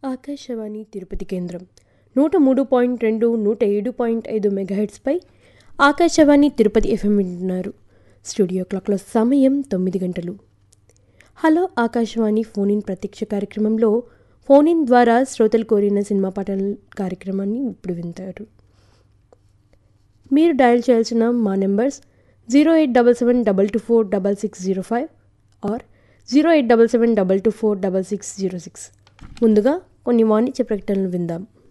ఆకాశవాణి తిరుపతి కేంద్రం నూట మూడు పాయింట్ రెండు నూట ఏడు పాయింట్ ఐదు మెగాహెట్స్పై ఆకాశవాణి తిరుపతి ఎఫ్ఎం వింటున్నారు స్టూడియో క్లాక్లో సమయం తొమ్మిది గంటలు హలో ఆకాశవాణి ఫోన్ ఇన్ ప్రత్యక్ష కార్యక్రమంలో ఫోన్ ఇన్ ద్వారా శ్రోతలు కోరిన సినిమా పాటల కార్యక్రమాన్ని ఇప్పుడు వింటారు మీరు డయల్ చేయాల్సిన మా numbers zero eight double seven double two four double six zero five or zero eight double seven double two four double six zero six ముందుగా కొన్ని వాణిజ్య ప్రకటనలు విందాం